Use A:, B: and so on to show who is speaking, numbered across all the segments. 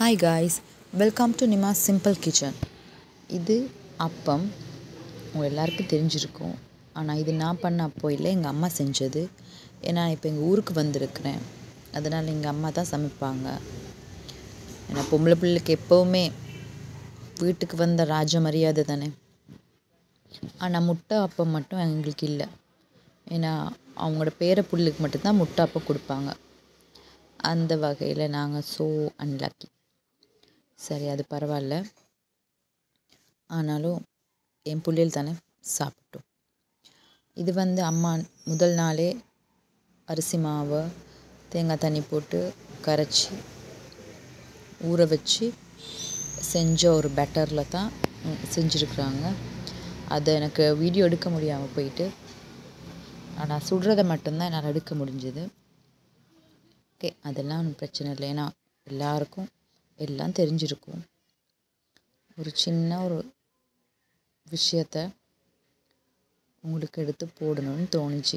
A: hi guys welcome to Nima simple kitchen இது அப்பம் உங்கள் எல்லாருக்கும் தெரிஞ்சிருக்கும் ஆனால் இது நான் பண்ண அப்போ இல்லை எங்கள் அம்மா செஞ்சது ஏன்னா இப்போ எங்கள் ஊருக்கு வந்திருக்கிறேன் அதனால் எங்கள் அம்மா தான் சமைப்பாங்க ஏன்னா பொம்பளை பிள்ளைக்கு எப்போவுமே வீட்டுக்கு வந்த ராஜ மரியாதை தானே ஆனால் முட்டை அப்பம் மட்டும் எங்களுக்கு இல்லை ஏன்னா அவங்களோட பேர புள்ளுக்கு மட்டும்தான் முட்டை அப்பம் கொடுப்பாங்க அந்த வகையில் நாங்கள் ஸோ அன்லக்கி சரி அது பரவாயில்ல ஆனாலும் என் புள்ளைகள் தானே சாப்பிட்டோம் இது வந்து அம்மா முதல் நாளே அரிசி மாவை தேங்காய் தண்ணி போட்டு கரைச்சி ஊற வச்சு செஞ்ச ஒரு பெட்டரில் தான் செஞ்சுருக்குறாங்க அதை எனக்கு வீடியோ எடுக்க முடியாமல் போயிட்டு ஆனால் சுடுறதை மட்டும்தான் என்னால் எடுக்க முடிஞ்சுது ஓகே அதெல்லாம் ஒன்றும் பிரச்சனை இல்லை ஏன்னா எல்லாருக்கும் எல்லாம் தெரிஞ்சிருக்கும் ஒரு சின்ன ஒரு விஷயத்த உங்களுக்கு எடுத்து போடணும்னு தோணுச்சு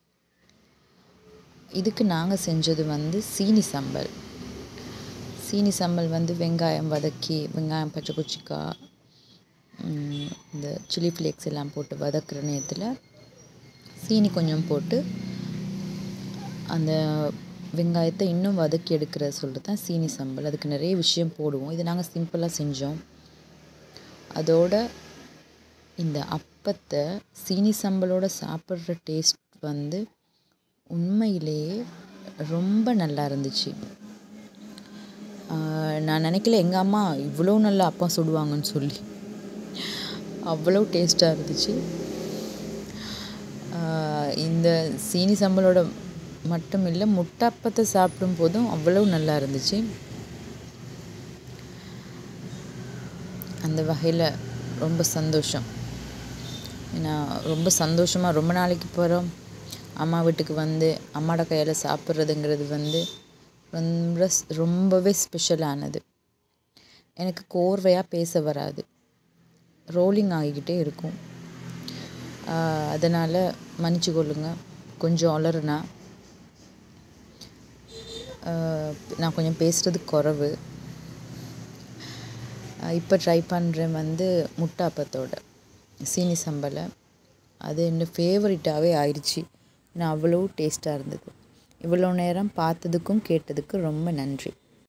A: இதுக்கு நாங்கள் செஞ்சது வந்து சீனி சம்பல் சீனி சம்பல் வந்து வெங்காயம் வதக்கி வெங்காயம் பச்சை குச்சிக்காய் இந்த சில்லி ஃப்ளேக்ஸ் எல்லாம் போட்டு வதக்குற நேரத்தில் சீனி கொஞ்சம் போட்டு அந்த வெங்காயத்தை இன்னும் வதக்கி எடுக்கிற சொல்கிறது தான் சீனி சம்பல் அதுக்கு நிறைய விஷயம் போடுவோம் இது நாங்கள் சிம்பிளாக செஞ்சோம் அதோட இந்த அப்பத்தை சீனி சம்பலோட சாப்பிட்ற டேஸ்ட் வந்து உண்மையிலேயே ரொம்ப நல்லா இருந்துச்சு நான் நினைக்கல எங்கள் அம்மா இவ்வளோ நல்லா அப்பம் சுடுவாங்கன்னு சொல்லி அவ்வளோ டேஸ்ட்டாக இருந்துச்சு இந்த சீனி சம்பலோட மட்டும் இல்லை முட்டாப்பத்தை சாப்பிடும் போதும் அவ்வளோ நல்லா இருந்துச்சு அந்த வகையில் ரொம்ப சந்தோஷம் ஏன்னா ரொம்ப சந்தோஷமாக ரொம்ப நாளைக்கு போகிறோம் அம்மா வீட்டுக்கு வந்து அம்மாவோட கையில் சாப்பிட்றதுங்கிறது வந்து ரொம்ப ரொம்பவே ஸ்பெஷலானது எனக்கு கோர்வையாக பேச வராது ரோலிங் ஆகிக்கிட்டே இருக்கும் அதனால் மன்னிச்சு கொள்ளுங்க கொஞ்சம் அலறுனா நான் கொஞ்சம் பேசுகிறது குறவு இப்போ ட்ரை பண்ணுறேன் வந்து முட்டாப்பத்தோட சீனி சம்பலை அது என்னோட ஃபேவரட்டாகவே ஆயிடுச்சு நான் அவ்வளோ டேஸ்ட்டாக இருந்தது இவ்வளோ நேரம் பார்த்ததுக்கும் கேட்டதுக்கும் ரொம்ப நன்றி